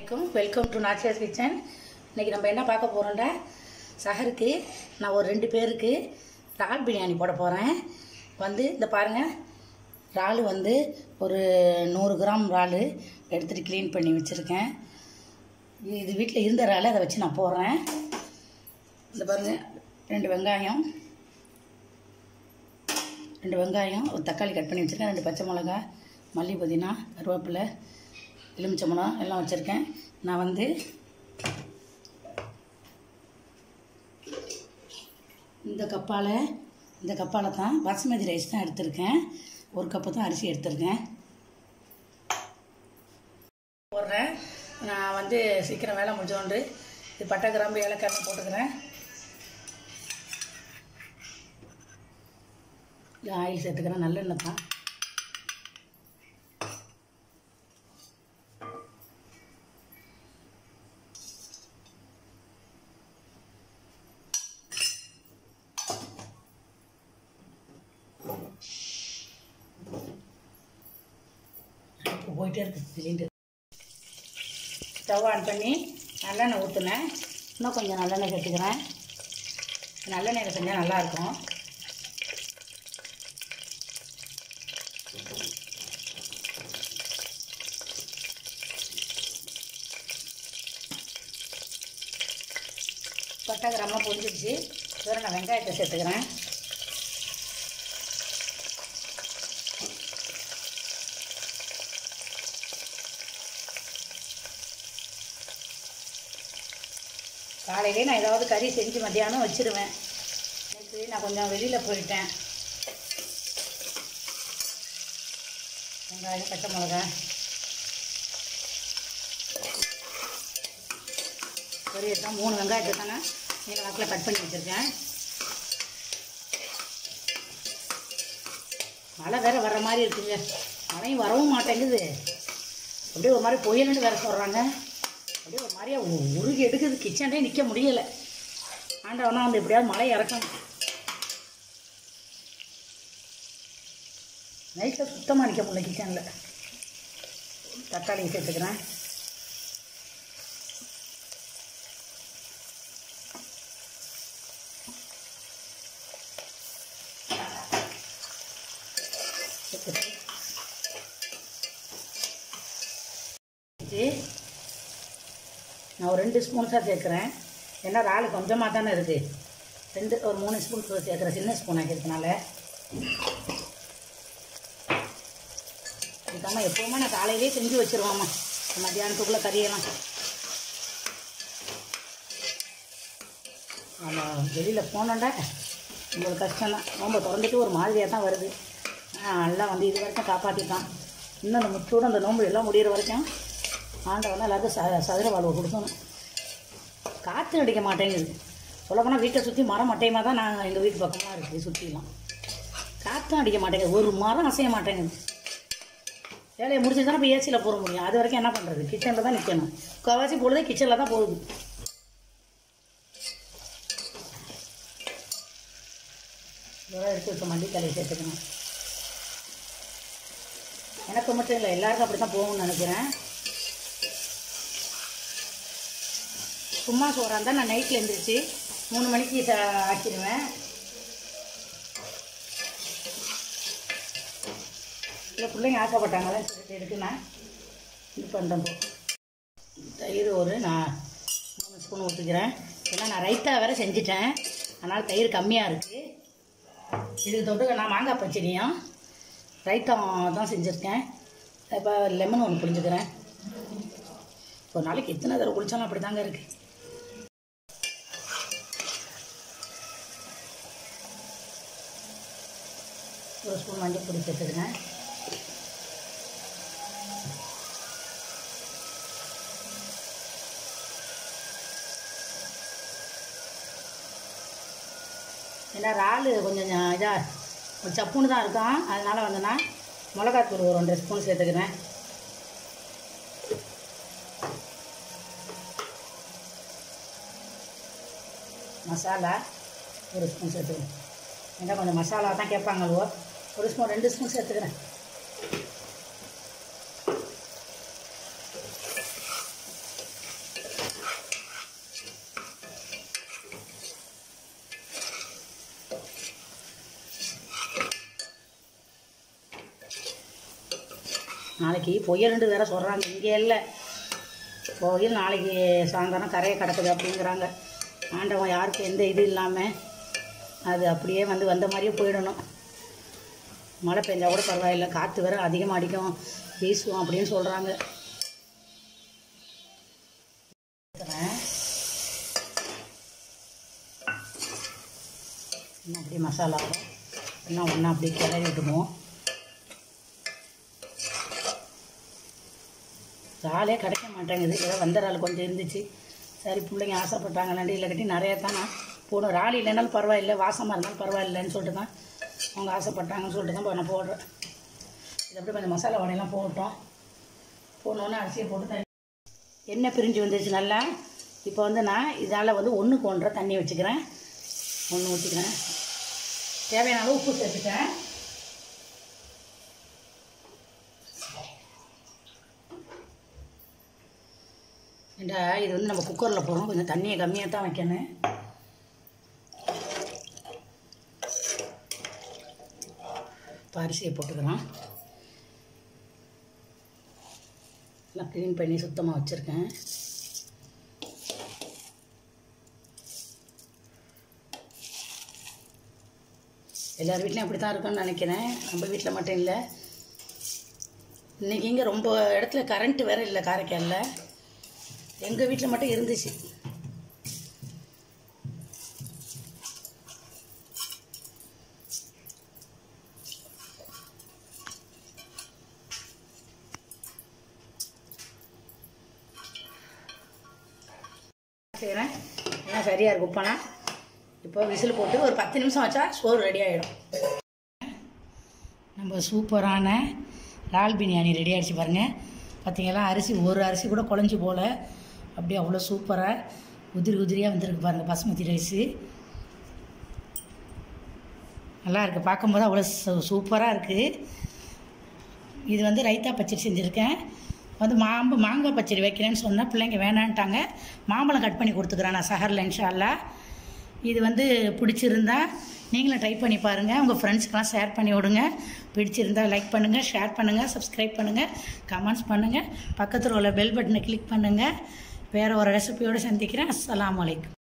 வலைக்கும் welcome to நாச்சியாஸ் kitchen இன்றைக்கி நம்ம என்ன பார்க்க போகிறோம்டா சஹருக்கு நான் ஒரு ரெண்டு பேருக்கு இறால் பிரியாணி போட போகிறேன் வந்து இந்த பாருங்கள் இறால் வந்து ஒரு நூறு கிராம் இறால் எடுத்துகிட்டு க்ளீன் பண்ணி வச்சுருக்கேன் இது வீட்டில் இருந்த இறால் அதை வச்சு நான் போடுறேன் இந்த பாருங்கள் ரெண்டு வெங்காயம் ரெண்டு வெங்காயம் ஒரு தக்காளி கட் பண்ணி வச்சுருக்கேன் ரெண்டு பச்சை மிளகா மல்லி புதினா கருவேப்பிலை எலுமிச்சம்பழம் எல்லாம் வச்சுருக்கேன் நான் வந்து இந்த கப்பால் இந்த கப்பால் தான் பாசுமதி ரைஸ் தான் எடுத்திருக்கேன் ஒரு கப்பு தான் அரிசி எடுத்திருக்கேன் போடுறேன் நான் வந்து சீக்கிரம் வேலை முடிஞ்சோண்டு இது பட்டை கிராம்பு ஏலக்காய் போட்டுக்கிறேன் இது ஆயில் சேர்த்துக்கிறேன் நல்லெண்ணெய் தான் இப்போ போயிட்டே இருக்குது சிலிண்டர் ஸ்டவ் ஆன் பண்ணி நல்லெண்ணெய் ஊற்றுனேன் இன்னும் கொஞ்சம் நல்லெண்ணெய் சேர்த்துக்கிறேன் நல்லெண்ணெயில் செஞ்சால் நல்லாயிருக்கும் பட்டை கிராமம் பொரிஞ்சிடுச்சு இதோட நான் வெங்காயத்தை சேர்த்துக்கிறேன் காலையிலே நான் ஏதாவது கறி செஞ்சு மத்தியானம் வச்சிருவேன் நேற்று நான் கொஞ்சம் வெளியில் போயிட்டேன் வெங்காயம் பச்சை மிளகா பொரியட்டும் மூணு வெங்காயத்தை தானே நீல வாக்கில் கட் பண்ணி வச்சுருக்கேன் மழை வேற வர்ற மாதிரி இருக்குங்க மழையும் வரவும் மாட்டேங்குது அப்படியே ஒரு மாதிரி புயலுன்னு வேற சொல்கிறாங்க அப்படியே ஒரு மாதிரியா உ- உருகி எடுக்குது கிச்சன்லேயே நிற்க முடியலை ஆண்டவனா வந்து எப்படியாவது மழை இறக்கணும் நைட்டில் சுத்தமாக நிற்க முடியல கிச்சனில் தக்காளி சேர்த்துக்கிறேன் சேர்த்துட்டு வச்சு நான் ஒரு ரெண்டு ஸ்பூன் தான் சேர்க்குறேன் ஏன்னா இறால் கொஞ்சமாக தானே இருக்குது ரெண்டு ஒரு மூணு ஸ்பூன் சேர்க்குறேன் சின்ன ஸ்பூன் ஆக்கிறதுனால இதுக்காம எப்போவுமே நான் காலையிலேயே செஞ்சு வச்சுருவாம்மா மத்தியானத்துக்குள்ளே கறியெல்லாம் நம்ம வெளியில் போனோண்டா உங்களுக்கு கஷ்டம்தான் நோம்ப திறந்துட்டு ஒரு மாதிரியாக தான் வருது ஆ எல்லாம் வந்து இது வரைக்கும் காப்பாற்றிட்டான் இன்னும் அந்த முத்தோடு அந்த நோம்பு எல்லாம் முடியிற வரைக்கும் ஆண்டவன் எல்லாருக்கும் ச சதுர வாழ்வு கொடுக்கணும் காற்று அடிக்க மாட்டேங்குது சொல்லப்போனால் வீட்டை சுற்றி மரம் மட்டையமாக தான் நான் எங்கள் வீட்டு பக்கமாக இருக்குது சுற்றிலாம் காற்றும் அடிக்க மாட்டேங்குது ஒரு மரம் அசைய மாட்டேங்குது வேலையை முடிச்சு தானே இப்போ ஏசியில் போட முடியும் அது வரைக்கும் என்ன பண்ணுறது கிச்சனில் தான் நிற்கணும் முக்கால்வாசி பொழுதே கிச்சனில் தான் போகுது இதெல்லாம் எடுத்து வச்ச மல்லித்தலையை சேர்த்துக்கணும் எனக்கு மட்டும் இல்லை எல்லாருக்கும் அப்படி தான் போகும்னு நினைக்கிறேன் சும்மா சோறாக இருந்தால் நான் நைட்டில் எழுந்திரிச்சு மூணு மணிக்கு ச ஆக்கிடுவேன் இல்லை பிள்ளைங்க ஆசைப்பட்டாங்களே சொல்லிட்டு எடுத்து நான் இது பண்ணுறேன் போ தயிர் ஒரு நான் மூணு ஸ்பூன் ஊற்றிக்கிறேன் ஏன்னா நான் ரைத்தா வேறு செஞ்சிட்டேன் அதனால் தயிர் கம்மியாக இருக்குது இதுக்கு தொட்டு நான் மாங்காய் பச்சடியும் ரைத்தா தான் செஞ்சுருக்கேன் இப்போ லெமன் ஒன்று புளிஞ்சுக்கிறேன் ஒரு நாளைக்கு எத்தனை தடவை குளிச்சாலும் அப்படி தாங்க இருக்குது ஒரு ஸ்பூன் மஞ்சள் பொடி சேர்த்துக்கிறேன் ஏன்னா இறால் கொஞ்சம் இதாக ஒரு சப்புன்னு தான் இருக்கும் அதனால் வந்து நான் மிளகாத்தூள் ஒரு ரெண்டு ஸ்பூன் சேர்த்துக்கிறேன் மசாலா ஒரு ஸ்பூன் சேர்த்துக்கிறேன் ஏன்னா கொஞ்சம் மசாலா தான் கேட்பாங்களோ ஒரு ஸ்பூன் ரெண்டு ஸ்பூன் சேர்த்துக்கிறேன் நாளைக்கு புயலுண்டு வேற சொல்கிறாங்க இங்கே இல்லை புயல் நாளைக்கு சாயந்தரம் கரையை கிடக்குது அப்படிங்கிறாங்க ஆண்டவன் யாருக்கும் எந்த இது இல்லாமல் அது அப்படியே வந்து வந்த மாதிரியே போயிடணும் மழை பெஞ்சா கூட பரவாயில்ல காற்று வேற அதிகமாக அடிக்கும் வீசும் அப்படின்னு சொல்கிறாங்க இன்னும் அப்படியே மசாலா எல்லாம் ஒன்றா அப்படியே கிளறி விட்டுக்குவோம் இறாலே கிடைக்க மாட்டேங்குது ஏதோ வந்த இறால் கொஞ்சம் இருந்துச்சு சரி பிள்ளைங்க ஆசைப்பட்டாங்களாண்டி இல்லை கட்டி நிறைய தான் நான் போடும் இறால் இல்லைனாலும் பரவாயில்ல வாசமாக இருந்தாலும் பரவாயில்லைன்னு சொல்லிட்டு தான் அவங்க ஆசைப்பட்டாங்கன்னு சொல்லிட்டு தான் இப்போ நான் போடுறேன் இது அப்படியே கொஞ்சம் மசாலா வடையெல்லாம் போட்டோம் போடணுன்னு அரிசியை போட்டு தண்ணி எண்ணெய் பிரிஞ்சு வந்துருச்சு நல்லா இப்போ வந்து நான் இதால் வந்து ஒன்றுக்கு ஒன்றரை தண்ணி வச்சுக்கிறேன் ஒன்று ஊற்றிக்கிறேன் தேவையான அளவு உப்பு சேர்த்துட்டேன் ஏண்டா இது வந்து நம்ம குக்கரில் போடுறோம் கொஞ்சம் தண்ணியை கம்மியாக தான் வைக்கணும் இப்போ அரிசியை போட்டுக்கலாம் எல்லாம் க்ளீன் பண்ணி சுத்தமாக வச்சுருக்கேன் எல்லார் வீட்லையும் அப்படி தான் இருக்கும்னு நினைக்கிறேன் நம்ம வீட்டில் மட்டும் இல்லை இன்றைக்கி இங்கே ரொம்ப இடத்துல கரண்ட்டு வேறு இல்லை காரைக்காலில் எங்கள் வீட்டில் மட்டும் இருந்துச்சு செய்கிறேன் எல்லாம் சரியாக இருக்கும் உப்பானா இப்போ விசில் போட்டு ஒரு பத்து நிமிஷம் வச்சா சோறு ரெடி ஆகிடும் நம்ம சூப்பரான இறால் பிரியாணி ரெடி ஆகிடுச்சு பாருங்கள் பார்த்தீங்களா அரிசி ஒரு அரிசி கூட குழஞ்சி போல் அப்படியே அவ்வளோ சூப்பராக உதிரி உதிரியாக வந்திருக்கு பாருங்கள் பாஸ்மதி ரைஸு நல்லா இருக்குது பார்க்கும்போது அவ்வளோ சூ சூப்பராக இருக்குது இது வந்து ரைத்தா பச்சடி செஞ்சுருக்கேன் வந்து மாம்பு மாங்காய் பச்சடி வைக்கிறேன்னு சொன்னேன் பிள்ளைங்க வேணான்ட்டாங்க மாம்பழம் கட் பண்ணி கொடுத்துக்குறேன் நான் சஹரில் இன்ஷால்லா இது வந்து பிடிச்சிருந்தா நீங்களும் ட்ரை பண்ணி பாருங்கள் உங்கள் ஃப்ரெண்ட்ஸ்க்கெலாம் ஷேர் பண்ணி விடுங்க பிடிச்சிருந்தா லைக் பண்ணுங்கள் ஷேர் பண்ணுங்கள் சப்ஸ்கிரைப் பண்ணுங்கள் கமெண்ட்ஸ் பண்ணுங்கள் பக்கத்தில் உள்ள பெல் பட்டனை கிளிக் பண்ணுங்கள் வேறு ஒரு ரெசிபியோடு சந்திக்கிறேன் அஸ்ஸலாமு அலைக்கும்